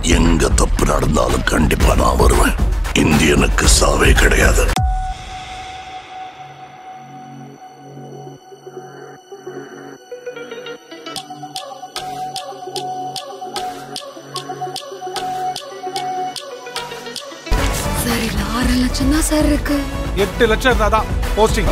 எங்க தப்பு நடந்தாலும் கண்டிப்பா நான் வருவேன் இந்தியனுக்கு சாவே கிடையாது சார் இல்ல ஆறு லட்சம் தான் சார் இருக்கு எட்டு லட்சம் இருந்தாதான் போஸ்டிங்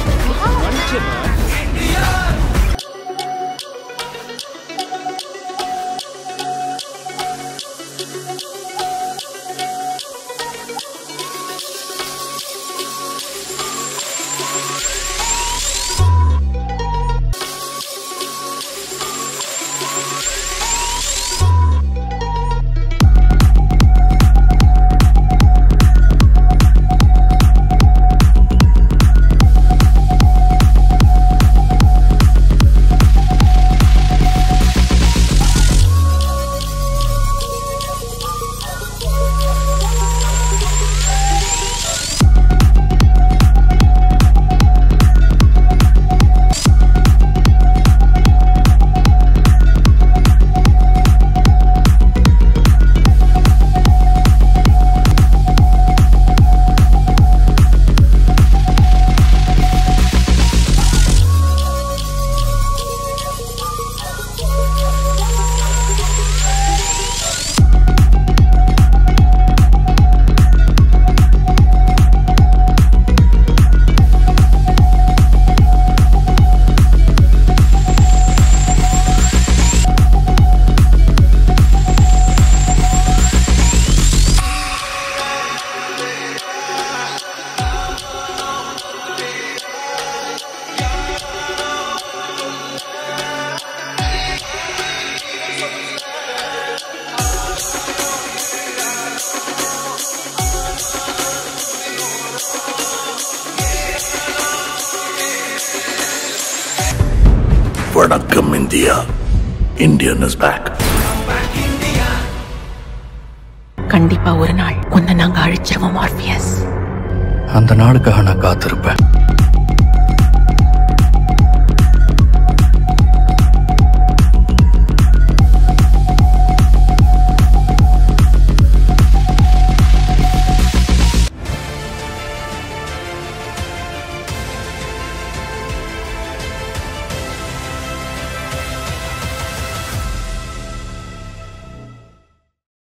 வணக்கம் இந்தியா இந்தியன் இஸ் பேக் கண்டிப்பா ஒரு நாள் உன்னை நாங்க அழிச்சிருவோம் ஆர்பியஸ் அந்த நாளுக்காக நான் காத்திருப்பேன்